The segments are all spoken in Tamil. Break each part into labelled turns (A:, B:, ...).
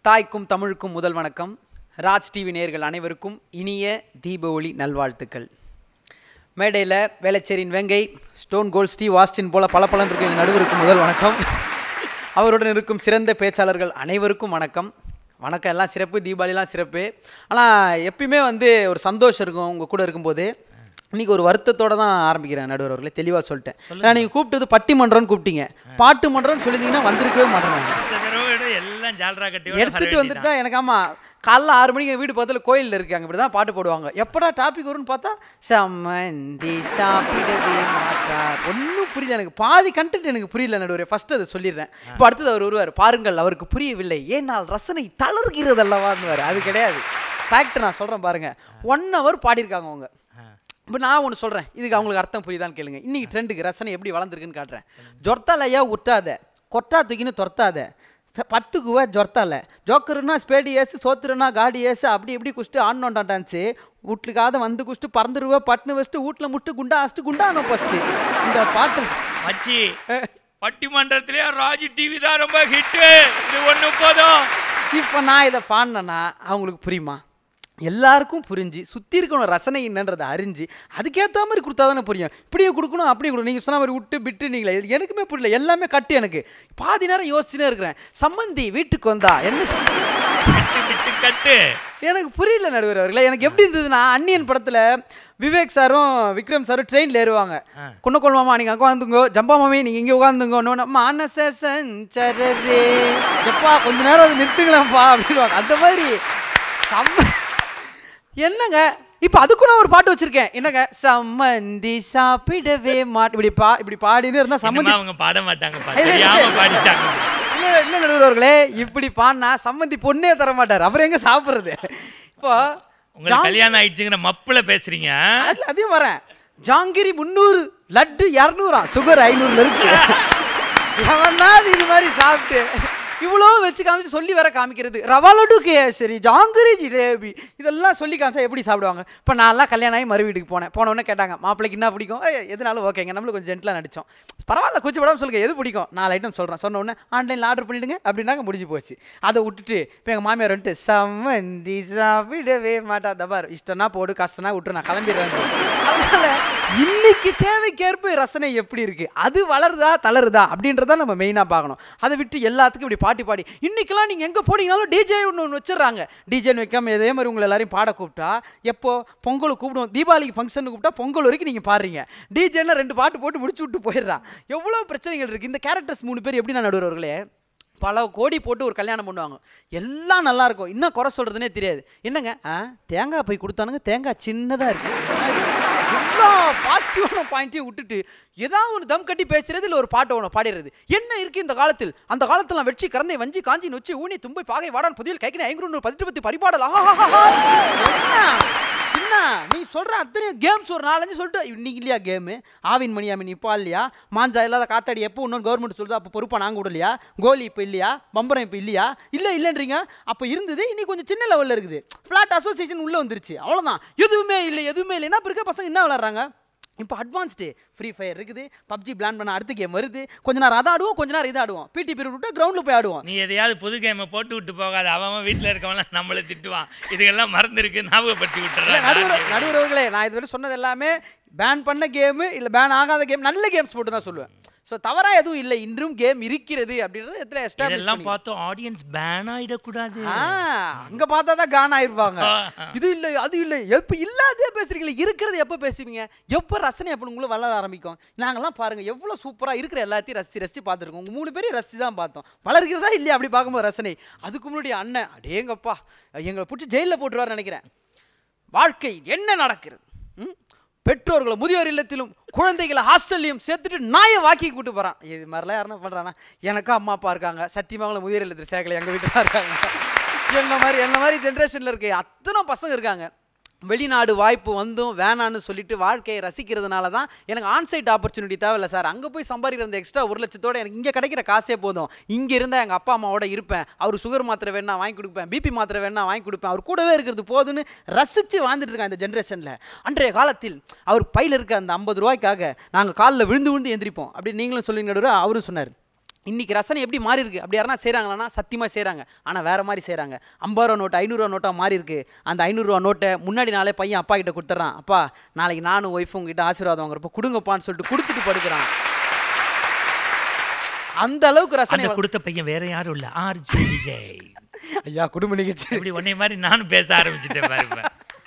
A: தாய்க்கும் தமிழுக்கும் முதல் வணக்கம் ராஜ் டிவி நேயர்கள் அனைவருக்கும் இனிய தீப ஒளி நல்வாழ்த்துக்கள் மேடையில் வேளச்சேரியின் வெங்கை ஸ்டோன் கோல்ட் ஸ்டீவ் ஆஸ்டின் போல பல பலன் இருக்கும் எங்கள் நடுவருக்கு முதல் வணக்கம் அவருடன் இருக்கும் சிறந்த பேச்சாளர்கள் அனைவருக்கும் வணக்கம் வணக்கம் எல்லாம் சிறப்பு தீபாவளிலாம் சிறப்பு ஆனால் எப்பயுமே வந்து ஒரு சந்தோஷம் இருக்கும் உங்கள் கூட இருக்கும்போது இன்னைக்கு ஒரு வருத்தத்தோட தான் ஆரம்பிக்கிறேன் நடுவர் அவர்களே தெளிவாக சொல்லிட்டேன் ஏன்னா நீங்கள் கூப்பிட்டது பட்டிமன்றம்னு கூப்பிட்டீங்க பாட்டு மன்றம்னு சொல்லியிருந்தீங்கன்னா வந்திருக்கவே மாட்டேங்க
B: இந்த தடவை விட எல்லாம் ஜால்ரா கட்டி
A: எடுத்துட்டு வந்துட்டு தான் எனக்கு ஆமா காலைல ஆறு மணிக்கு எங்க வீடு பக்கத்துல கோயில்ல இருக்காங்க இப்படி தான் பாட்டு போடுவாங்க எப்படா டாபிக் வரும்னு பார்த்தா சம்மந்தி சாப்பிடவே மாட்டார் ஒன்றும் புரியல எனக்கு பாதி கண்டென்ட் எனக்கு புரியல நடுவர் ஃபர்ஸ்ட் அதை சொல்லிடுறேன் இப்போ அடுத்தது அவர் வருவார் பாருங்கள் அவருக்கு புரியவில்லை ஏனால் ரசனை தளர்கிறது அல்லவான்னு அது கிடையாது ஃபேக்ட் நான் சொல்றேன் பாருங்க ஒன் ஹவர் பாடியிருக்காங்க அவங்க இப்போ நான் ஒன்று சொல்கிறேன் இதுக்கு அவங்களுக்கு அர்த்தம் புரியுதான்னு கேளுங்க இன்னைக்கு ட்ரெண்டுக்கு ரசனை எப்படி வளர்ந்துருக்குன்னு காட்டுறேன் ஜொர்த்தாலையா உட்டாத கொட்டா தூக்கின்னு துரத்தாத ச- பத்துக்குவ ஜொர்த்தால ஜோக்கருன்னா ஸ்பேடி ஏசு சோத்துருன்னா காடி ஏசு அப்படி இப்படி குஷ்டு ஆடணும்டா டான்ஸு வீட்டுக்காத வந்து குஷ்டு பறந்துருவ பட்டுன்னு வச்சுட்டு வீட்டில் முட்டு குண்டா அஷ்டு குண்டானோம் ஃபஸ்ட்டு இந்த பாட்டு
B: மச்சி பட்டிமன்றத்திலே ராஜ் டிவி தான் ரொம்ப ஹிட்டு இது ஒண்ணு போதும்
A: இப்போ நான் இதை பாடினேன்னா அவங்களுக்கு புரியுமா எல்லாருக்கும் புரிஞ்சு சுற்றி இருக்கணும் ரசனை என்னன்றதை அறிஞ்சு அதுக்கேற்ற மாதிரி கொடுத்தா தானே புரியும் இப்படியே கொடுக்கணும் அப்படியே கொடுக்கணும் நீங்கள் சொன்ன மாதிரி விட்டு விட்டு நீங்களே இது எனக்குமே புரியல எல்லாமே கட்டு எனக்கு பாதி நேரம் யோசிச்சுனே இருக்கிறேன் சம்மந்தி வீட்டுக்கு வந்தா என்ன சொல்~
B: விட்டு விட்டு கட்டு
A: எனக்கு புரியல நடுவர் அவர்களே எனக்கு எப்படி இருந்ததுன்னா அன்னியன் படத்தில் விவேக் சாரும் விக்ரம் சாரும் ட்ரெயினில் ஏறுவாங்க குன்னக்கோள் மாமா நீங்கள் அங்கே உட்காந்துங்கோ ஜம்பா மாமி நீங்கள் இங்கே உட்காந்துங்கோ மானச சஞ்சரரே எப்பா கொஞ்ச நேரம் அது நிறுத்துங்களேன்ப்பா அப்படின்வாங்க அந்த மாதிரி செம்ம என்னங்க இப்போ அதுக்கும் நான் ஒரு பாட்டு வச்சிருக்கேன் என்னங்க சம்மந்தி சாப்பிடவே மாட் இப்படி பா இப்படி பாடினே இருந்தா சம்மந்தி
B: இனிமே அவங்க பாட மாட்டாங்க
A: இல்ல, இல்ல,
B: தெரியாம
A: இல்ல.
B: பாடிட்டாங்க
A: இல்ல இல்ல நடுவர் அவர்களே இப்படி பாடினா சம்மந்தி பொண்ணே தர மாட்டார் அவர் எங்க சாப்பிடுறது இப்போ
B: உங்களுக்கு
A: ஜாங்-
B: கல்யாணம் ஆயிடுச்சுங்கிற மப்புல பேசுறீங்க
A: அதுல அதையும் வரேன் ஜாங்கிரி முந்நூறு லட்டு இரநூறா சுகர் ஐநூறுல இருக்கு எவனா அது இது மாதிரி சாப்பிட்டு இவ்வளோ வச்சு காமிச்சு சொல்லி வர காமிக்கிறது ரவா லட்டு கேசரி ஜாங்கிரி ஜிலேபி இதெல்லாம் சொல்லி காமிச்சா எப்படி சாப்பிடுவாங்க இப்போ நான்லாம் கல்யாணம் ஆகி மறு வீட்டுக்கு போனேன் போன உடனே கேட்டாங்க மாப்பிள்ளைக்கு என்ன பிடிக்கும் ஏய் எதுனாலும் ஓகேங்க நம்மளும் கொஞ்சம் ஜென்டலாக நடிச்சோம் பரவாயில்ல கொஞ்சம் படம் சொல்லுங்க எது பிடிக்கும் நாலு ஐட்டம் சொல்கிறேன் சொன்ன உடனே ஆன்லைனில் ஆர்டர் பண்ணிடுங்க அப்படின்னாங்க முடிஞ்சு போச்சு அதை விட்டுட்டு இப்போ எங்கள் மாமியார் வந்துட்டு சம்மந்தி சாப்பிடவே மாட்டா தபார் இஷ்டம்னா போடு கஷ்டம்னா விட்டுரு நான் கிளம்பிடுறேன் அதனால இன்னைக்கு தேவைக்கேற்ப ரசனை எப்படி இருக்கு அது வளருதா தளருதா அப்படின்றத நம்ம மெயினாக பார்க்கணும் அதை விட்டு எல்லாத்துக்கும் இப்படி பாட்டி பாடி இன்னைக்கெல்லாம் நீங்கள் எங்கே போனீங்கனாலும் டிஜே ஒன்று ஒன்று வச்சிடுறாங்க டிஜேன்னு வைக்காம இதே மாதிரி உங்களை எல்லாரையும் பாட கூப்பிட்டா எப்போ பொங்கலுக்கு கூப்பிடுவோம் தீபாவளிக்கு ஃபங்க்ஷனுக்கு கூப்பிட்டா பொங்கல் வரைக்கும் நீங்கள் பாடுறீங்க டிஜேன்னா ரெண்டு பாட்டு போட்டு முடிச்சு விட்டு போயிடுறான் எவ்வளோ பிரச்சனைகள் இருக்குது இந்த கேரக்டர்ஸ் மூணு பேர் எப்படி நான் நடுவர்களே பல கோடி போட்டு ஒரு கல்யாணம் பண்ணுவாங்க எல்லாம் நல்லா இருக்கும் இன்னும் குறை சொல்கிறதுனே தெரியாது என்னங்க ஆ தேங்காய் போய் கொடுத்தானுங்க தேங்காய் சின்னதாக இருக்குது எல்லா பாசிட்டிவான பாயிண்ட்டையும் விட்டுட்டு ஏதாவது ஒரு தம் கட்டி பேசுறது இல்லை ஒரு பாட்டை ஒன்று பாடிடுறது என்ன இருக்கு இந்த காலத்தில் அந்த காலத்தில் நான் வெற்றி கறந்தை வஞ்சி காஞ்சி நொச்சி ஊனி தும்பை பாகை வாடான் புதியில் கைக்கின ஐங்குறு பதிட்டு பத்தி பரிபாடல் ஆஹா என்ன என்ன நீ சொல்ற அத்தனை கேம்ஸ் ஒரு நாலஞ்சு சொல்லிட்டு இன்னைக்கு இல்லையா கேமு ஆவின் மணி ஆமின் இப்போ இல்லையா மாஞ்சா இல்லாத காத்தாடி எப்போ இன்னொன்று கவர்மெண்ட் சொல்லுது அப்போ பொறுப்பா நாங்கள் விடலையா கோலி இப்போ இல்லையா பம்பரம் இப்போ இல்லையா இல்லை இல்லைன்றீங்க அப்போ இருந்தது இன்னைக்கு கொஞ்சம் சின்ன லெவலில் இருக்குது ஃப்ளாட் அசோசியேஷன் உள்ளே வந்துருச்சு அவ்வளோதான் எதுவுமே இல்லை எதுவுமே இல்லை என்ன இப்போ இருக்க பசங்க என்ன விளாட்றாங்க இப்போ அட்வான்ஸ்டு ஃப்ரீ ஃபயர் இருக்குது பப்ஜி பிளான் பண்ண அடுத்த கேம் வருது கொஞ்ச நேரம் அதை ஆடுவோம் கொஞ்ச நேரம் இதை ஆடுவோம் பிடி பீரியட் விட்டு கிரவுண்டில் போய் ஆடுவோம்
B: நீ எதையாவது புது கேமை போட்டு விட்டு போகாத அவன் அவன் வீட்டுல இருக்கவன்லாம் நம்மளை திட்டுவான் இதுக்கெல்லாம் மறந்துருக்கு ஞாபகப்படுத்தி
A: இல்ல, நடுவர்
B: விட்டுறான்
A: நடுவர்களே நான் இதுவரை சொன்னது எல்லாமே பேன் பண்ண கேமு இல்லை பேன் ஆகாத கேம் நல்ல கேம்ஸ் போட்டு தான் சொல்லுவேன் ஸோ தவறா எதுவும் இல்லை இன்றும் கேம் இருக்கிறது அப்படின்றது எத்தனை
B: இதெல்லாம்
A: எஸ்டாப்ளிஷ்
B: பார்த்தோம் ஆடியன்ஸ் பேன் ஆயிடக்கூடாது
A: ஆ அங்க பார்த்தா தான் கான் ஆயிருப்பாங்க இது இல்லை அது இல்லை எப்போ இல்லாதே பேசுறீங்களே இருக்கிறது எப்போ பேசுவீங்க எப்போ ரசனை எப்போ உங்களும் வளர ஆரம்பிக்கும் நாங்கெல்லாம் பாருங்க எவ்வளோ சூப்பராக இருக்கிற எல்லாத்தையும் ரசிச்சு ரசிச்சு பார்த்துருக்கோம் உங்க மூணு பேரையும் ரசிச்சு தான் பார்த்தோம் வளர்கிறதா இல்லையா அப்படி பார்க்கும்போது ரசனை அதுக்கு முன்னாடி அண்ணன் அடேங்கப்பா எங்களை பிடிச்சி ஜெயிலில் போட்டுருவாருன்னு நினைக்கிறேன் வாழ்க்கை என்ன நடக்கிறது ம்? பெற்றோர்களை முதியோர் இல்லத்திலும் குழந்தைகளை ஹாஸ்டல்லையும் சேர்த்துட்டு நாயை வாக்கி கூட்டு போகிறான் இது மாதிரிலாம் யாருன்னா பண்ணுறானா எனக்கும் அம்மா அப்பா இருக்காங்க சத்தியமாக அவங்கள முதியோர் இல்லத்தில் சேர்க்கல எங்கள் வீட்டில் தான் இருக்காங்க என்ன மாதிரி என்ன மாதிரி ஜென்ரேஷனில் இருக்க அத்தனை பசங்க இருக்காங்க வெளிநாடு வாய்ப்பு வந்தும் வேணான்னு சொல்லிட்டு வாழ்க்கையை ரசிக்கிறதுனால தான் எனக்கு ஆன்சைட் ஆப்பர்ச்சுனிட்டி தேவையில்ல சார் அங்கே போய் சம்பாதிக்கிற அந்த எக்ஸ்ட்ரா ஒரு லட்சத்தோட எனக்கு இங்கே கிடைக்கிற காசே போதும் இங்கே இருந்தால் எங்கள் அப்பா அம்மாவோட இருப்பேன் அவர் சுகர் மாத்திரை வேணா வாங்கி கொடுப்பேன் பிபி மாத்திரை வேணா வாங்கி கொடுப்பேன் அவர் கூடவே இருக்கிறது போதுன்னு ரசித்து வாழ்ந்துட்டு இருக்கான் இந்த ஜென்ரேஷனில் அன்றைய காலத்தில் அவர் பையில் இருக்க அந்த ஐம்பது ரூபாய்க்காக நாங்கள் காலில் விழுந்து விழுந்து எந்திரிப்போம் அப்படி நீங்களும் சொல்லுங்க நடுவர் அவரும் சொன்னார் இன்னைக்கு ரசனை எப்படி மாறி இருக்கு அப்படி யாரா செய்கிறாங்களான்னா சத்தியமாக செய்கிறாங்க ஆனால் வேற மாதிரி செய்கிறாங்க ஐம்பது ரூபா நோட்டு ஐநூறுரூவா நோட்டாக மாறி இருக்கு அந்த ஐநூறுரூவா நோட்டை முன்னாடி நாளே பையன் அப்பா கிட்ட கொடுத்துட்றான் அப்பா நாளைக்கு நானும் ஒய்ஃபும் உங்ககிட்ட ஆசீர்வாதம் வாங்குறப்ப கொடுங்கப்பான்னு சொல்லிட்டு கொடுத்துட்டு படுக்கிறான் அந்த அளவுக்கு ரசனை
B: அந்த
A: வள-
B: கொடுத்த பையன் வேற யாரும் இல்ல ஆர்ஜே விஜய்
A: ஐயா குடும்ப நிகழ்ச்சி
B: இப்படி உன்னை மாதிரி நானும் பேச ஆரம்பிச்சிட்டேன் பாருங்க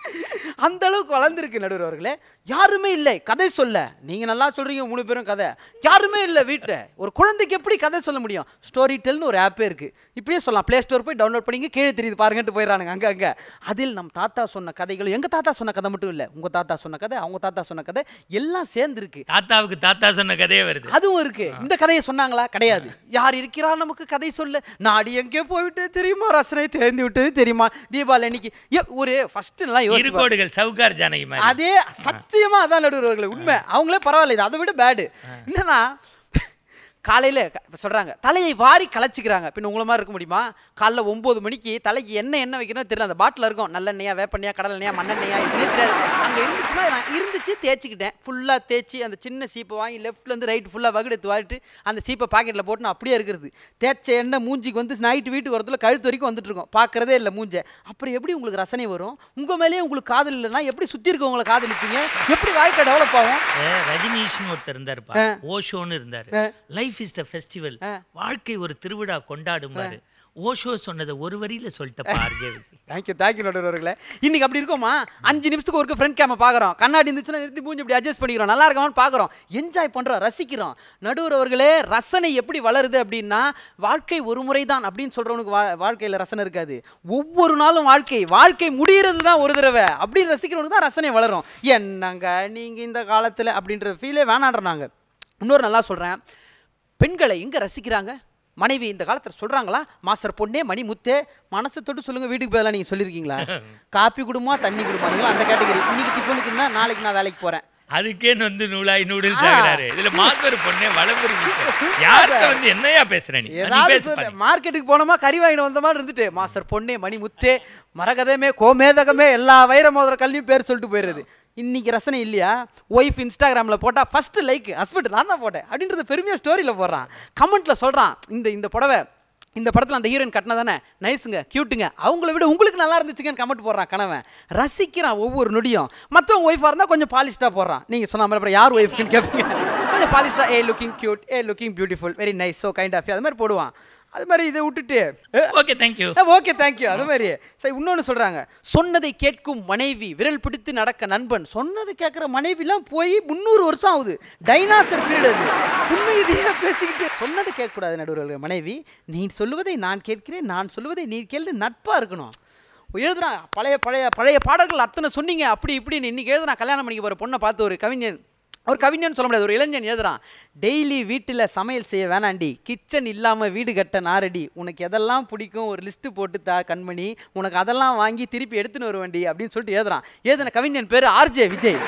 A: அந்த அளவுக்கு வளர்ந்துருக்கு நடுவர் அவர்களே யாருமே இல்லை கதை சொல்ல நீங்க நல்லா சொல்றீங்க மூணு பேரும் கதை யாருமே இல்லை வீட்டில் ஒரு குழந்தைக்கு எப்படி கதை சொல்ல முடியும் ஸ்டோரி டெல்னு ஒரு ஆப்பே இருக்கு இப்படியே சொல்லலாம் ப்ளே ஸ்டோர் போய் டவுன்லோட் பண்ணிங்க கீழே தெரியுது பாருங்கன்ட்டு போயிடறானுங்க அங்க அங்க அதில் நம் தாத்தா சொன்ன கதைகள் எங்க தாத்தா சொன்ன கதை மட்டும் இல்லை உங்க தாத்தா சொன்ன கதை அவங்க தாத்தா சொன்ன கதை எல்லாம் சேர்ந்து இருக்கு
B: தாத்தாவுக்கு தாத்தா சொன்ன கதையே வருது
A: அதுவும் இருக்கு இந்த கதையை சொன்னாங்களா கிடையாது யார் இருக்கிறார் நமக்கு கதை சொல்ல நாடி எங்கே போய்விட்டு தெரியுமா ரசனை தேர்ந்து விட்டது தெரியுமா தீபாவளி அன்னைக்கு ஏ, ஒரு ஃபர்ஸ்ட் எல்லாம் யோசிச்சு பாருங்க.
B: இருக்கோடுகள் சவுகார் ஜானகி மாதிரி
A: அதே சத்தியமா அதான் நடுவர்களே உண்மை அவங்களே பரவாயில்ல இது அதை விட பேடு என்னன்னா காலையில் சொல்கிறாங்க தலையை வாரி கலைச்சிக்கிறாங்க பின்ன உங்களை மாதிரி இருக்க முடியுமா காலைல ஒம்பது மணிக்கு தலைக்கு என்ன எண்ணெய் வைக்கணும் தெரியல அந்த பாட்டில் இருக்கும் நல்லெண்ணெயா வேப்பெண்ணெயா கடலெண்ணெயா மண்ணெண்ணெயா எதுனே தெரியாது அங்கே இருந்துச்சுன்னா நான் இருந்துச்சு தேய்ச்சிக்கிட்டேன் ஃபுல்லாக தேய்ச்சி அந்த சின்ன சீப்பை வாங்கி லெஃப்ட்லேருந்து ரைட் ஃபுல்லாக வகுடு எடுத்து வாரிட்டு அந்த சீப்பை பாக்கெட்டில் போட்டு நான் அப்படியே இருக்கிறது தேய்ச்ச எண்ணெய் மூஞ்சிக்கு வந்து நைட்டு வீட்டுக்கு வரதுல கழுத்து வரைக்கும் வந்துட்டு இருக்கோம் பார்க்கறதே இல்லை மூஞ்சை அப்புறம் எப்படி உங்களுக்கு ரசனை வரும் உங்கள் மேலேயே உங்களுக்கு காதல் இல்லைன்னா எப்படி சுற்றி இருக்கவங்களை காதலிப்பீங்க எப்படி வாழ்க்கை டெவலப் ஆகும்
B: ஏ, ரஜினீஷ்னு ஒருத்தர் இருந்தாருப்பா ஓஷோன்னு இருந்தாரு லைஃப் இஸ் த ஃபெஸ்டிவல் வாழ்க்கை ஒரு திருவிழா கொண்டாடும்பாரு ஓஷோ சொன்னதை ஒரு வரியில சொல்லிட்டப்பா ஆர்ஜே விஜய்
A: தேங்க்யூ தேங்க்யூ நடுவர்களே இன்னைக்கு அப்படி இருக்கோமா அஞ்சு நிமிஷத்துக்கு ஒரு ஃப்ரண்ட் கேம பார்க்குறோம் கண்ணாடி இருந்துச்சுன்னா நிறுத்தி மூஞ்சி இப்படி அட்ஜஸ்ட் பண்ணிக்கிறோம் நல்லா இருக்கமான்னு பார்க்குறோம் என்ஜாய் பண்ணுறோம் ரசிக்கிறோம் நடுவர் அவர்களே ரசனை எப்படி வளருது அப்படின்னா வாழ்க்கை ஒரு முறை தான் அப்படின்னு சொல்கிறவனுக்கு வா வாழ்க்கையில் ரசனை இருக்காது ஒவ்வொரு நாளும் வாழ்க்கை வாழ்க்கை முடிகிறது தான் ஒரு தடவை அப்படின்னு ரசிக்கிறவனுக்கு தான் ரசனை வளரும் என்னங்க நீங்கள் இந்த காலத்தில் அப்படின்ற ஃபீலே வேணான்றாங்க இன்னொரு நல்லா சொல்கிறேன் பெண்களை எங்கே ரசிக்கிறாங்க மனைவி இந்த காலத்தில் சொல்கிறாங்களா மாஸ்டர் பொண்ணே மணி முத்தே மனசை தொட்டு சொல்லுங்கள் வீட்டுக்கு போயெல்லாம் நீங்கள் சொல்லியிருக்கீங்களா காப்பி குடுமா தண்ணி குடுமா நீங்களும் அந்த கேட்டகரி இன்னைக்கு டிஃபனுக்குன்னா நாளைக்கு நான் வேலைக்கு போகிறேன்
B: அதுக்கே வந்து நூலாய் நூடுல்ஸ்
A: ஆ.
B: ஆகிறாரு இதுல மாஸ்டர் பொண்ணே வளர்ப்புரி
A: சூப்பர்
B: யார்கிட்ட
A: சார்.
B: வந்து என்னையா பேசுற நீ நீ
A: ஏதாவது
B: பேசு
A: சொல்லு
B: பாரு.
A: மார்க்கெட்டுக்கு போனோமா கறி வாங்கிட்டு வந்த மாதிரி இருந்துட்டு மாஸ்டர் பொண்ணே மணி முத்தே மரகதமே கோமேதகமே எல்லா வைர மோதிர கல்வியும் பேர் சொல்லிட்டு போயிடுறது இன்னைக்கு ரசனை இல்லையா ஒய்ஃப் இன்ஸ்டாகிராமில் போட்டால் ஃபர்ஸ்ட் லைக் ஹஸ்பண்ட் நான் தான் போட்டேன் அப்படின்றத பெருமையாக ஸ்டோரியில் போடுறான் கமெண்ட்டில் சொல்கிறான் இந்த இந்த புடவை இந்த படத்தில் அந்த ஹீரோயின் கட்டினா தானே நைஸுங்க க்யூட்டுங்க அவங்கள விட உங்களுக்கு நல்லா இருந்துச்சுங்கன்னு கமெண்ட் போடுறான் கணவன் ரசிக்கிறான் ஒவ்வொரு நொடியும் மற்றவங்க ஒய்ஃபாக இருந்தால் கொஞ்சம் பாலிஷ்டாக போடுறான் நீங்கள் சொன்ன மாதிரி அப்புறம் யார் ஒய்ஃப்னு கேட்பீங்க கொஞ்சம் பாலிஷ்டாக a looking cute a looking beautiful very nice so kind of அது மாதிரி போடுவான் அது மாதிரி இதை விட்டுட்டு
B: ஓகே தேங்க்யூ
A: ஓகே தேங்க்யூ அது மாதிரி சரி இன்னொன்று சொல்கிறாங்க சொன்னதை கேட்கும் மனைவி விரல் பிடித்து நடக்க நண்பன் சொன்னதை கேட்குற மனைவிலாம் போய் முந்நூறு வருஷம் ஆகுது டைனாசர் பீரியட் அது உண்மை இதையே பேசிக்கிட்டு சொன்னதை கேட்கக்கூடாது நடுவர்கள் மனைவி நீ சொல்லுவதை நான் கேட்கிறேன் நான் சொல்லுவதை நீ கேள்வி நட்பாக இருக்கணும் எழுதுறான் பழைய பழைய பழைய பாடல்கள் அத்தனை சொன்னீங்க அப்படி இப்படின்னு இன்னைக்கு எழுதுறான் கல்யாணம் பண்ணிக்க போகிற பொண்ணை பார்த்து ஒரு கவிஞன் ஒரு கவிஞன் சொல்ல முடியாது ஒரு இளைஞன் எழுதுறான் டெய்லி வீட்டில் சமையல் செய்ய வேணாண்டி கிச்சன் இல்லாமல் வீடு கட்ட நாரடி உனக்கு எதெல்லாம் பிடிக்கும் ஒரு லிஸ்ட்டு போட்டு தா கண்மணி உனக்கு அதெல்லாம் வாங்கி திருப்பி எடுத்துன்னு வருவேண்டி அப்படின்னு சொல்லிட்டு எழுதுறான் எழுதின கவிஞன் பேர் ஆர்ஜே விஜய்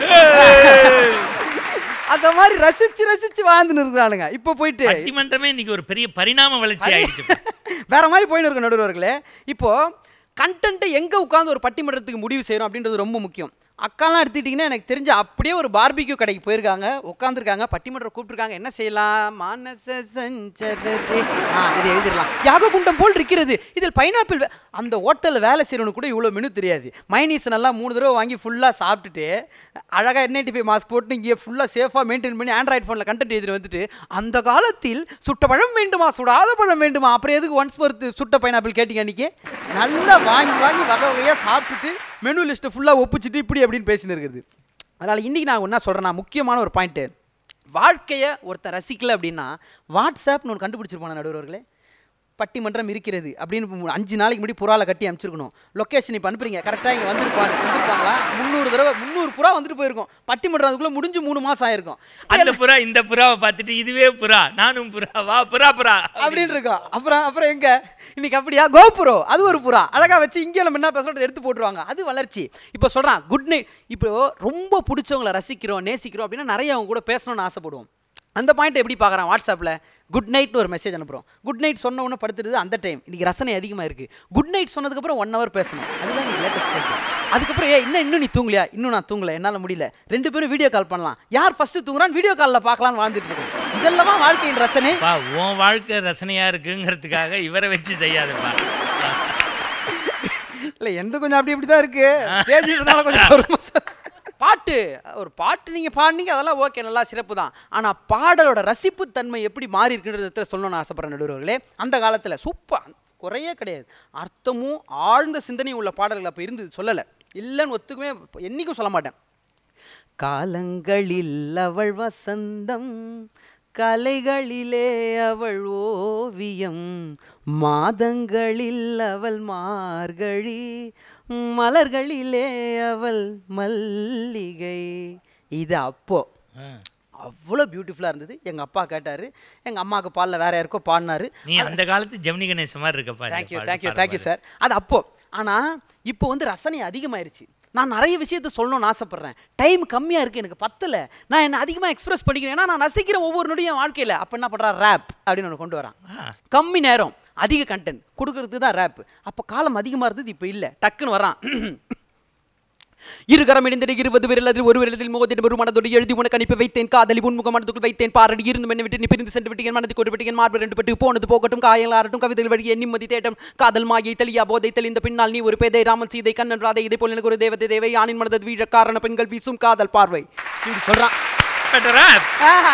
A: அந்த மாதிரி ரசிச்சு ரசிச்சு வாழ்ந்துன்னு இருக்கிறானுங்க இப்போ போயிட்டு
B: பட்டிமன்றமே இன்னைக்கு ஒரு பெரிய பரிணாம வளர்ச்சி ஆயிடுச்சு
A: வேற மாதிரி போயின்னு இருக்க நடுவர்களே இப்போ கண்டென்ட்டை எங்கே உட்காந்து ஒரு பட்டிமன்றத்துக்கு முடிவு செய்கிறோம் அப்படின்றது ரொம்ப முக்கியம் அக்காலாம் எடுத்துக்கிட்டிங்கன்னா எனக்கு தெரிஞ்ச அப்படியே ஒரு பார்பிக்யூ கடைக்கு போயிருக்காங்க உட்காந்துருக்காங்க பட்டிமன்றம் கூப்பிட்டுருக்காங்க என்ன செய்யலாம் மானச சஞ்சரதே ஆ இது எழுதிடலாம் யாக குண்டம் போல் இருக்கிறது இதில் பைனாப்பிள் அந்த ஹோட்டலில் வேலை செய்கிறவனுக்கு கூட இவ்வளோ மெனு தெரியாது மைனீஸ் நல்லா மூணு தடவை வாங்கி ஃபுல்லாக சாப்பிட்டுட்டு அழகாக என் ஃபைவ் மாஸ்க் போட்டு இங்கே ஃபுல்லாக சேஃபாக மெயின்டைன் பண்ணி ஆண்ட்ராய்ட் ஃபோனில் கண்டென்ட் எழுதிட்டு வந்துட்டு அந்த காலத்தில் சுட்ட பழம் வேண்டுமா சுடாத பழம் வேண்டுமா அப்புறம் எதுக்கு ஒன்ஸ் பொறுத்து சுட்ட பைனாப்பிள் கேட்டிங்க அன்றைக்கி நல்லா வாங்கி வாங்கி வகை வகையாக சாப்பிட்டுட்டு மெனு லிஸ்ட்டை ஃபுல்லாக ஒப்பிச்சிட்டு இப்படி அப்படின்னு பேசின்னு இருக்குது அதனால் இன்றைக்கி நான் என்ன சொல்கிறேன்னா முக்கியமான ஒரு பாயிண்ட்டு வாழ்க்கையை ஒருத்தன் ரசிக்கல அப்படின்னா வாட்ஸ்அப்னு ஒன்று கண்டுபிடிச்சிருப்பான நடுவர்களே பட்டிமன்றம் இருக்கிறது அப்படின்னு இப்ப மு- அஞ்சு நாளைக்கு முன்னாடி புறால கட்டி அனுப்பிச்சிருக்கணும் லொக்கேஷன் இப்போ அனுப்புறீங்க கரெக்டாக இங்கே வந்திருப்பாங்க வந்திருப்பாங்களா முந்நூறு தடவை முந்நூறு புறா வந்துட்டு போயிருக்கும் பட்டிமன்றம் அதுக்குள்ளே முடிஞ்சு மூணு மாதம் ஆயிருக்கும்
B: அந்த புறா இந்த புறாவை பார்த்துட்டு இதுவே புறா நானும் புறா வா புறா புறா
A: அப்படின்னு இருக்கும் அப்புறம் அப்புறம் எங்க இன்னைக்கு அப்படியா கோபுரோ அது ஒரு புறா அழகா வச்சு இங்கே நம்ம என்ன பேசுறோம் எடுத்து போட்டுருவாங்க அது வளர்ச்சி இப்போ சொல்றான் குட் நைட் இப்போ ரொம்ப பிடிச்சவங்கள ரசிக்கிறோம் நேசிக்கிறோம் அப்படின்னா நிறைய அவங்க கூட பேசணும்னு ஆசைப்படுவோம் அந்த பாயிண்ட் எப்படி பார்க்குறான் வாட்ஸ்அப்பில் குட் நைட்னு ஒரு மெசேஜ் அனுப்புகிறோம் குட் நைட் சொன்ன உடனே படுத்துறது அந்த டைம் இன்னைக்கு ரசனை அதிகமாக இருக்குது குட் நைட் சொன்னதுக்கப்புறம் ஒன் ஹவர் பேசணும் அதுதான் இன்னைக்கு லேட்டஸ்ட் பாயிண்ட் அதுக்கப்புறம் ஏ இன்னும் இன்னும் நீ தூங்கலையா இன்னும் நான் தூங்கல என்னால் முடியல ரெண்டு பேரும் வீடியோ கால் பண்ணலாம் யார் ஃபஸ்ட்டு தூங்குறான்னு வீடியோ காலில் பார்க்கலான்னு வாழ்ந்துட்டு இருக்கோம் இதெல்லாம் வாழ்க்கையின் ரசனை
B: பா உன் வாழ்க்கை ரசனையா இருக்குங்கிறதுக்காக இவரை வச்சு செய்யாதப்பா
A: இல்ல எந்த கொஞ்சம் அப்படி இப்படி தான் இருக்கு ஸ்டேஜ் இருந்தாலும் கொஞ்சம் ஒரு மாசம். பாட்டு ஒரு பாட்டு நீங்க பாடுனீங்க அதெல்லாம் ஓகே நல்லா சிறப்பு தான் ஆனா பாடலோட ரசிப்பு தன்மை எப்படி மாறி இருக்குன்றத சொல்லணும்னு ஆசைப்படுறேன் நடுவர்களே அந்த காலத்துல சூப்பர் குறையே கிடையாது அர்த்தமும் ஆழ்ந்த சிந்தனையும் உள்ள பாடல்கள் அப்ப இருந்தது சொல்லலை இல்லைன்னு ஒத்துக்குமே என்னைக்கும் சொல்ல மாட்டேன் காலங்களில் அவள் வசந்தம் கலைகளிலே அவள் ஓவியம் மாதங்களில் அவள் மார்கழி மலர்களிலே அவள் மல்லிகை இது அப்போ
B: ஆ.
A: அவ்வளோ பியூட்டிஃபுல்லாக இருந்தது எங்கள் அப்பா கேட்டார் எங்கள் அம்மாவுக்கு பாலில் வேற யாருக்கோ பாடினாரு
B: நீ அந்த காலத்து ஜெமினி கணேசன் மாதிரி இருக்கப்பா இந்த
A: தேங்க்யூ
B: பாடு
A: தேங்க்யூ
B: பாடுற
A: தேங்க்யூ
B: பாடு.
A: சார் அது அப்போ ஆனால் இப்போ வந்து ரசனை அதிகமாயிருச்சு நான் நிறைய விஷயத்த சொல்லணும்னு ஆசைப்பட்றேன் டைம் கம்மியாக இருக்குது எனக்கு பத்தல நான் என்ன அதிகமாக எக்ஸ்பிரஸ் பண்ணிக்கிறேன் ஏன்னா நான் ரசிக்கிற ஒவ்வொரு நொடியும் என் வாழ்க்கையில் அப்போ என்ன பண்ணுறா ரேப் அப்படின்னு ஒன்று கொண்டு வரான்
B: ஆ.
A: கம்மி நேரம் அதிக கண்டென்ட் கொடுக்கறதுக்கு தான் ரேப் அப்போ காலம் அதிகமாக இருந்தது இப்போ இல்லை டக்குன்னு வரான் இருகரம் இணைந்திட இருபது விரலதில் ஒரு விரலத்தில் மோதிட ஒரு மனதோடு எழுதி உனக்கு அனுப்பி வைத்தேன் காதலி உன்முக மனதுக்குள் வைத்தேன் பாரடி இருந்து மென்ன விட்டு நீ பிரிந்து சென்று விட்டீங்க மனதுக்கு ஒரு விட்டீங்க மார்பு ரெண்டு பட்டு போனது போகட்டும் காயல் ஆறட்டும் கவிதைகள் வழியே நிம்மதி தேட்டம் காதல் மாயை தெளியா போதை தெளிந்த பின்னால் நீ ஒரு பேதை ராமன் சீதை கண்ணன் ராதை இதே போல் எனக்கு ஒரு தேவதை தேவை ஆணின் மனது வீழ காரண பெண்கள் வீசும் காதல் பார்வை இப்படி சொல்றான்
B: Better rap.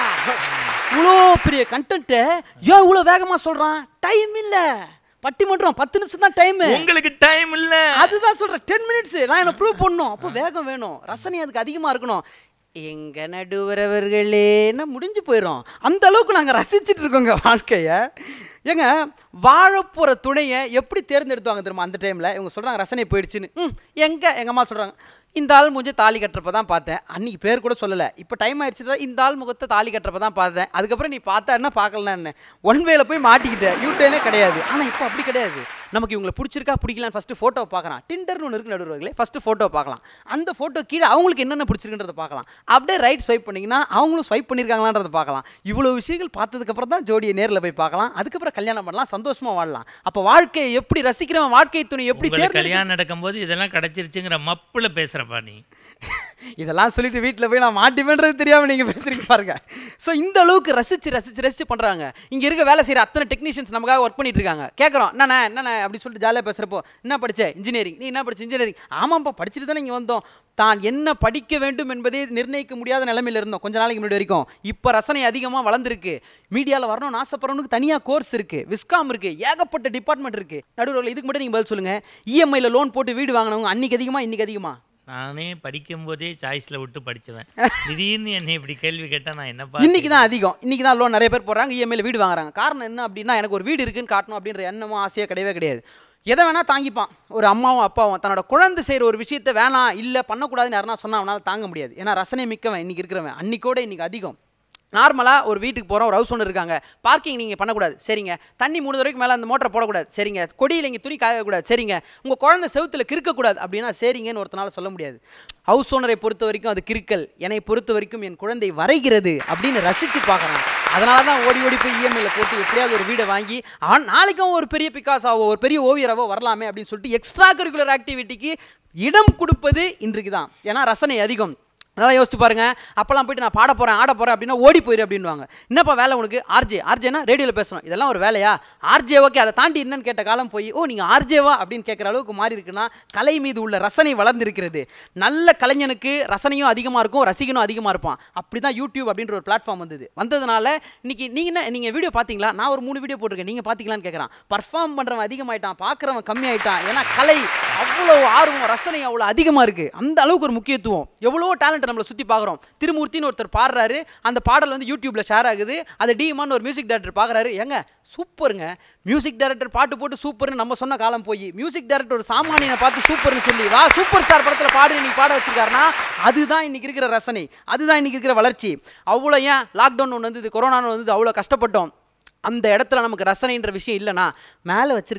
A: இவ்வளோ பெரிய கண்டென்ட்டை ஏன் இவ்வளோ வேகமாக சொல்றான் டைம் இல்லை பட்டிமன்றம் பத்து நிமிஷம் தான் டைம்
B: உங்களுக்கு டைம் இல்ல
A: அதுதான் சொல்றேன் டென் மினிட்ஸ் நான் என்ன ப்ரூவ் பண்ணணும் அப்போ வேகம் வேணும் ரசனை அதுக்கு அதிகமா இருக்கணும் எங்க நடுவரவர்களேன்னா முடிஞ்சு போயிடும் அந்த அளவுக்கு நாங்க ரசிச்சிட்டு இருக்கோங்க வாழ்க்கைய ஏங்க வாழப்போற துணையை எப்படி தேர்ந்தெடுத்தாங்க தெரியுமா அந்த டைம்ல இவங்க சொல்றாங்க ரசனை போயிடுச்சுன்னு ம் எங்க எங்க அம்மா சொல்றாங்க இந்த ஆள் மூஞ்சி தாலி கட்டுறப்ப தான் பார்த்தேன் அன்னைக்கு பேர் கூட சொல்லலை இப்போ டைம் ஆயிடுச்சுடா இந்த ஆள் முகத்தை தாலி கட்டுறப்ப தான் பார்த்தேன் அதுக்கப்புறம் நீ பார்த்தா என்ன பார்க்கலாம் என்ன ஒன் வேல போய் மாட்டிக்கிட்ட யூட்டேனே கிடையாது ஆனால் இப்போ அப்படி கிடையாது நமக்கு இவங்களை பிடிச்சிருக்கா பிடிக்கலான்னு ஃபஸ்ட்டு ஃபோட்டோ பார்க்கலாம் டிண்டர்னு ஒன்று இருக்கு நடுவர்களே ஃபஸ்ட்டு ஃபோட்டோ பார்க்கலாம் அந்த ஃபோட்டோ கீழே அவங்களுக்கு என்னென்ன பிடிச்சிருக்குன்றத பார்க்கலாம் அப்படியே ரைட் ஸ்வைப் பண்ணிங்கன்னா அவங்களும் ஸ்வைப் பண்ணியிருக்காங்களான்றத பார்க்கலாம் இவ்வளோ விஷயங்கள் பார்த்ததுக்கப்புறம் தான் ஜோடியை நேரில் போய் பார்க்கலாம் அதுக்கப்புறம் கல்யாணம் பண்ணலாம் சந்தோஷமா வாழலாம் அப்போ வாழ்க்கையை எப்படி ரசிக்கிறவன் வாழ்க்கை துணை எப்படி
B: உங்களுக்கு
A: தேர்ந்தெடுக்க
B: கல்யாணம் நடக்கும்போது இதெல்லாம் கிடைச்சிருச்சுங்கிற மப்புல பேசுறப்பா நீ
A: இதெல்லாம் சொல்லிட்டு வீட்டில் போய் நான் மாட்டிப்பேன்றது தெரியாமல் நீங்கள் பேசுறீங்க பாருங்க ஸோ இந்த அளவுக்கு ரசிச்சு ரசிச்சு ரசிச்சு பண்ணுறாங்க இங்கே இருக்க வேலை செய்கிற அத்தனை டெக்னீஷியன்ஸ் நமக்காக ஒர்க் பண்ணிட்டு இருக்காங்க கேட்குறோம் என்னண்ணே என்னண்ணே அப்படி சொல்லிட்டு ஜாலியாக பேசுகிறப்போ என்ன படிச்ச இன்ஜினியரிங் நீ என்ன படிச்ச இன்ஜினியரிங் ஆமாம்ப்பா படிச்சுட்டு தானே இங்கே வந்தோம் தான் என்ன படிக்க வேண்டும் என்பதே நிர்ணயிக்க முடியாத நிலைமையில இருந்தோம் கொஞ்ச நாளைக்கு முன்னாடி வரைக்கும் இப்போ ரசனை அதிகமாக வளர்ந்துருக்கு மீடியாவில் வரணும்னு ஆசைப்படுறவனுக்கு தனியாக கோர்ஸ் இருக்குது விஸ்காம் இருக்குது ஏகப்பட்ட டிபார்ட்மெண்ட் இருக்குது நடுவில் இதுக்கு மட்டும் நீங்கள் பதில் சொல்லுங்கள் இஎம்ஐயில் லோன் போட்டு வீடு வாங்கினவங்க அன்னைக்கு அதிகமாக இன்னைக்கு அதிகமாக
B: நானே படிக்கும் போதே சாய்ஸ்ல விட்டு படிச்சவன் திடீர்னு என்னை இப்படி கேள்வி கேட்டா நான் என்னப்பா
A: இன்னைக்கு தான் அதிகம் இன்னைக்கு தான் லோன் நிறைய பேர் போடுறாங்க இஎம்ஐல வீடு வாங்குறாங்க காரணம் என்ன அப்படின்னா எனக்கு ஒரு வீடு இருக்குன்னு காட்டணும் அப்படின்ற எண்ணமும் ஆசையோ கிடையவே கிடையாது எதை வேணா தாங்கிப்பான் ஒரு அம்மாவும் அப்பாவும் தன்னோட குழந்தை செய்கிற ஒரு விஷயத்தை வேணாம் இல்லை பண்ணக்கூடாதுன்னு யாருன்னா சொன்னா அவனால தாங்க முடியாது ஏன்னா ரசனை மிக்கவன் இன்னைக்கு இருக்கிறவன் அன்னைக்கோட இன்னைக்கு அதிகம் நார்மலாக ஒரு வீட்டுக்கு போகிறோம் ஒரு ஹவுஸ் ஒன்று இருக்காங்க பார்க்கிங் நீங்கள் பண்ணக்கூடாது சரிங்க தண்ணி மூணு வரைக்கும் மேலே அந்த மோட்டரை போடக்கூடாது சரிங்க கொடியில் இங்கே துணி காயக்கூடாது சரிங்க உங்கள் குழந்தை செவுத்தில் கிறுக்கக்கூடாது அப்படின்னா சரிங்கன்னு ஒருத்தனால சொல்ல முடியாது ஹவுஸ் ஓனரை பொறுத்த வரைக்கும் அது கிறுக்கல் என்னை பொறுத்த வரைக்கும் என் குழந்தை வரைகிறது அப்படின்னு ரசித்து பார்க்குறான் அதனால தான் ஓடி ஓடி போய் இஎம்ஐயில் போட்டு எப்படியாவது ஒரு வீடை வாங்கி அவன் நாளைக்கும் ஒரு பெரிய பிகாஸாவோ ஒரு பெரிய ஓவியராவோ வரலாமே அப்படின்னு சொல்லிட்டு எக்ஸ்ட்ரா கரிக்குலர் ஆக்டிவிட்டிக்கு இடம் கொடுப்பது இன்றைக்கு தான் ஏன்னா ரசனை அதிகம் அதெல்லாம் யோசிச்சு பாருங்க அப்போல்லாம் போயிட்டு நான் பாட போகிறேன் ஆட போகிறேன் அப்படின்னா ஓடி போயிரு அப்படின்வாங்க என்னப்பா வேலை உனக்கு ஆர்ஜே ஆர்ஜேனா ரேடியோவில் பேசணும் இதெல்லாம் ஒரு வேலையா ஆர்ஜே ஓகே அதை தாண்டி என்னன்னு கேட்ட காலம் போய் ஓ நீங்கள் ஆர்ஜேவா அப்படின்னு கேட்குற அளவுக்கு மாறி இருக்குன்னா கலை மீது உள்ள ரசனை வளர்ந்திருக்கிறது நல்ல கலைஞனுக்கு ரசனையும் அதிகமாக இருக்கும் ரசிகனும் அதிகமாக இருப்பான் அப்படி தான் யூடியூப் அப்படின்ற ஒரு பிளாட்ஃபார்ம் வந்தது வந்ததுனால இன்னைக்கு நீங்கள் என்ன நீங்கள் வீடியோ பார்த்தீங்களா நான் ஒரு மூணு வீடியோ போட்டிருக்கேன் நீங்கள் பார்த்தீங்களான்னு கேட்குறான் பர்ஃபார்ம் பண்ணுறவன் அதிகமாயிட்டான் பார்க்குறவன் கம்மியாயிட்டான் ஏன்னா கலை அவ்வளோ ஆர்வம் ரசனை அவ்வளோ அதிகமாக இருக்குது அந்த அளவுக்கு ஒரு முக்கியத்துவம் எவ்வளோ டேலண்ட் நம்மளை சுற்றி பார்க்குறோம் திருமூர்த்தின்னு ஒருத்தர் பாடுறாரு அந்த பாடல் வந்து யூடியூப்ல ஷேர் ஆகுது அதை டிமான்னு ஒரு மியூசிக் டைரக்டர் பார்க்குறாரு ஏங்க சூப்பருங்க மியூசிக் டைரக்டர் பாட்டு போட்டு சூப்பர்னு நம்ம சொன்ன காலம் போய் மியூசிக் டைரக்டர் ஒரு சாமானியனை பார்த்து சூப்பர்னு சொல்லி வா சூப்பர் ஸ்டார் படத்தில் பாடு இன்னைக்கு பாட வச்சிருக்காருன்னா அதுதான் இன்னைக்கு இருக்கிற ரசனை அதுதான் இன்னைக்கு இருக்கிற வளர்ச்சி அவ்வளோ ஏன் லாக்டவுன் ஒன்று வந்தது கொரோனான்னு வந்தது அவ்வளோ கஷ்டப்பட்டோம் அந்த இடத்துல நமக்கு ரசனைன்ற விஷயம் இல்லைனா மேலே வச்சுருக்கேன்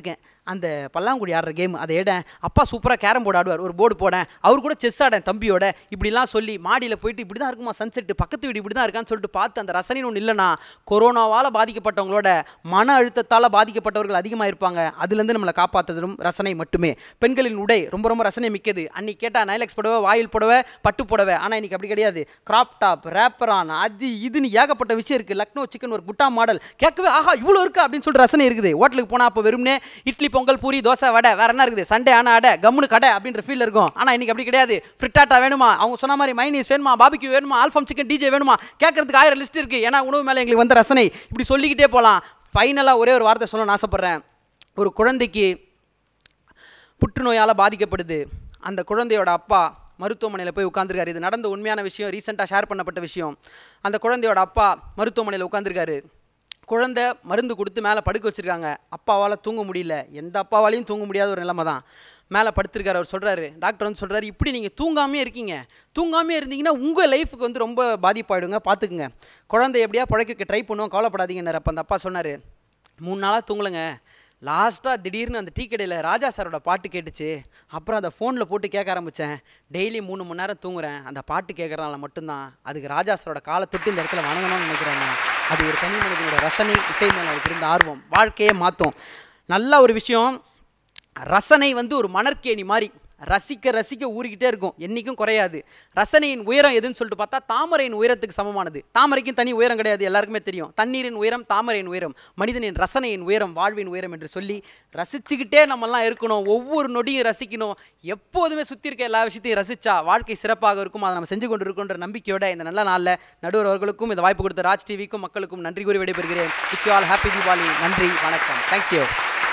A: அந்த பல்லாங்குடி ஆடுற கேம் அதை ஏடேன் அப்பா சூப்பராக கேரம் போர்டு ஆடுவார் ஒரு போர்டு போடேன் அவர் கூட செஸ் ஆடேன் தம்பியோட இப்படிலாம் சொல்லி மாடியில் போயிட்டு இப்படி தான் இருக்குமா சன்செட்டு பக்கத்து வீடு இப்படி தான் இருக்கான்னு சொல்லிட்டு பார்த்து அந்த ரசனைன்னு ஒன்று இல்லைனா கொரோனாவால் பாதிக்கப்பட்டவங்களோட மன அழுத்தத்தால் பாதிக்கப்பட்டவர்கள் அதிகமாக இருப்பாங்க அதுலேருந்து நம்மளை காப்பாற்றுறதும் ரசனை மட்டுமே பெண்களின் உடை ரொம்ப ரொம்ப ரசனை மிக்கது அன்னைக்கு கேட்டால் நைலக்ஸ் புடவை வாயில் புடவை பட்டு புடவை ஆனால் இன்னைக்கு அப்படி கிடையாது கிராப் டாப் ரேப்பரான் அது இதுன்னு ஏகப்பட்ட விஷயம் இருக்குது லக்னோ சிக்கன் ஒரு குட்டா மாடல் கேட்கவே ஆஹா இவ்வளோ இருக்கா அப்படின்னு சொல்லிட்டு ரசனை இருக்குது ஹோட்டலுக்கு போனால் அப்போ வெறும்னே இட்லி பொங்கல் பூரி தோசை வடை வேற என்ன இருக்குது சண்டே ஆன அடை கம்முனு கடை அப்படின்ற ஃபீல் இருக்கும் ஆனால் இன்னைக்கு அப்படி கிடையாது ஃப்ரிட்டாட்டா வேணுமா அவங்க சொன்ன மாதிரி மைனீஸ் வேணுமா பாபிக்கு வேணுமா ஆல்ஃபம் சிக்கன் டிஜே வேணுமா கேட்கறதுக்கு ஆயிரம் லிஸ்ட் இருக்குது ஏன்னா உணவு மேலே எங்களுக்கு வந்த ரசனை இப்படி சொல்லிக்கிட்டே போகலாம் ஃபைனலாக ஒரே ஒரு வார்த்தை சொல்லணும்னு ஆசைப்பட்றேன் ஒரு குழந்தைக்கு புற்றுநோயால் பாதிக்கப்படுது அந்த குழந்தையோட அப்பா மருத்துவமனையில் போய் உட்காந்துருக்காரு இது நடந்த உண்மையான விஷயம் ரீசெண்டாக ஷேர் பண்ணப்பட்ட விஷயம் அந்த குழந்தையோட அப்பா மருத்துவமனையில் உட்காந்துருக்காரு குழந்தை மருந்து கொடுத்து மேலே படுக்க வச்சுருக்காங்க அப்பாவால் தூங்க முடியல எந்த அப்பாவாலையும் தூங்க முடியாத ஒரு நிலைமை தான் மேலே படுத்திருக்காரு அவர் சொல்கிறாரு டாக்டர் வந்து சொல்கிறாரு இப்படி நீங்கள் தூங்காமே இருக்கீங்க தூங்காமே இருந்தீங்கன்னா உங்கள் லைஃபுக்கு வந்து ரொம்ப பாதிப்பாயிடுங்க பார்த்துக்குங்க குழந்தை எப்படியா பிழைக்க ட்ரை பண்ணுவோம் கவலைப்படாதீங்கன்னாரு அப்போ அந்த அப்பா சொன்னார் மூணு நாளாக தூங்கலைங்க லாஸ்ட்டாக திடீர்னு அந்த டீ கடையில் ராஜா சாரோட பாட்டு கேட்டுச்சு அப்புறம் அதை ஃபோனில் போட்டு கேட்க ஆரம்பித்தேன் டெய்லி மூணு மணி நேரம் தூங்குறேன் அந்த பாட்டு கேட்குறதுனால மட்டும்தான் அதுக்கு ராஜா சாரோட காலை தொட்டு இந்த இடத்துல வணங்கணும்னு நினைக்கிறேன் நான். அது ஒரு தனி மனிதனோட ரசனை இசை மேலே அவருக்கு இருந்த ஆர்வம் வாழ்க்கையே மாற்றும் நல்ல ஒரு விஷயம் ரசனை வந்து ஒரு மணற்கேணி மாதிரி ரசிக்க ரசிக்க ஊறிக்கிட்டே இருக்கும் என்றைக்கும் குறையாது ரசனையின் உயரம் எதுன்னு சொல்லிட்டு பார்த்தா தாமரையின் உயரத்துக்கு சமமானது தாமரைக்கும் தனி உயரம் கிடையாது எல்லாருக்குமே தெரியும் தண்ணீரின் உயரம் தாமரையின் உயரம் மனிதனின் ரசனையின் உயரம் வாழ்வின் உயரம் என்று சொல்லி ரசிச்சுக்கிட்டே நம்மெல்லாம் இருக்கணும் ஒவ்வொரு நொடியும் ரசிக்கணும் எப்போதுமே சுற்றி இருக்க எல்லா விஷயத்தையும் ரசிச்சா வாழ்க்கை சிறப்பாக இருக்கும் அதை நம்ம செஞ்சு கொண்டு இருக்கோன்ற நம்பிக்கையோட இந்த நல்ல நாளில் நடுவர் அவர்களுக்கும் இந்த வாய்ப்பு கொடுத்த ராஜ் டிவிக்கும் மக்களுக்கும் நன்றி கூறி விடைபெறுகிறேன் விஷ் ஆல் ஹாப்பி தீபாவளி நன்றி வணக்கம் தேங்க்யூ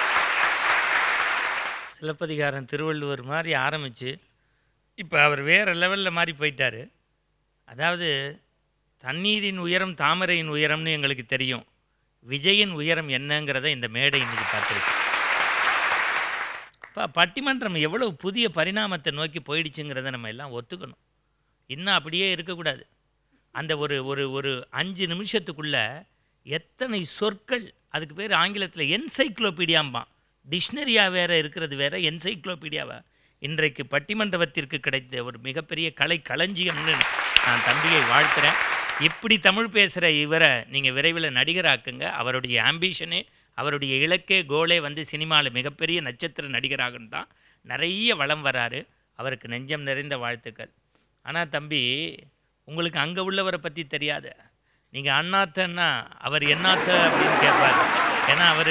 B: சிலப்பதிகாரம் திருவள்ளுவர் மாதிரி ஆரம்பித்து இப்போ அவர் வேறு லெவலில் மாறி போயிட்டார் அதாவது தண்ணீரின் உயரம் தாமரையின் உயரம்னு எங்களுக்கு தெரியும் விஜயின் உயரம் என்னங்கிறத இந்த மேடை இன்னைக்கு பார்த்துருக்கு இப்போ பட்டிமன்றம் எவ்வளவு புதிய பரிணாமத்தை நோக்கி போயிடுச்சுங்கிறத நம்ம எல்லாம் ஒத்துக்கணும் இன்னும் அப்படியே இருக்கக்கூடாது அந்த ஒரு ஒரு ஒரு அஞ்சு நிமிஷத்துக்குள்ள எத்தனை சொற்கள் அதுக்கு பேர் ஆங்கிலத்தில் என்சைக்ளோபீடியாம்பான் டிக்ஷனரியா வேற இருக்கிறது வேற என்சைக்ளோபீடியாவா இன்றைக்கு பட்டிமன்றத்திற்கு கிடைத்த ஒரு மிகப்பெரிய கலை களஞ்சியம்னு நான் தம்பியை வாழ்த்துறேன் இப்படி தமிழ் பேசுகிற இவரை நீங்கள் விரைவில் நடிகராக்குங்க அவருடைய ஆம்பிஷனே அவருடைய இலக்கே கோலே வந்து சினிமாவில் மிகப்பெரிய நட்சத்திர நடிகராகணும் தான் நிறைய வளம் வராரு அவருக்கு நெஞ்சம் நிறைந்த வாழ்த்துக்கள் ஆனால் தம்பி உங்களுக்கு அங்கே உள்ளவரை பற்றி தெரியாது நீங்கள் அண்ணாத்தன்னா அவர் என்னாத்த அப்படின்னு கேட்பார் ஏன்னா அவர்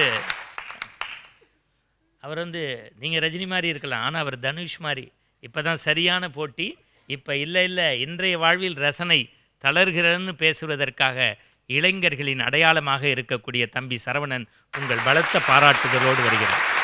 B: அவர் வந்து நீங்கள் ரஜினி மாதிரி இருக்கலாம் ஆனால் அவர் தனுஷ் மாதிரி இப்போ தான் சரியான போட்டி இப்போ இல்லை இல்லை இன்றைய வாழ்வில் ரசனை தளர்கிறன்னு பேசுவதற்காக இளைஞர்களின் அடையாளமாக இருக்கக்கூடிய தம்பி சரவணன் உங்கள் பலத்த பாராட்டுதலோடு வருகிறார்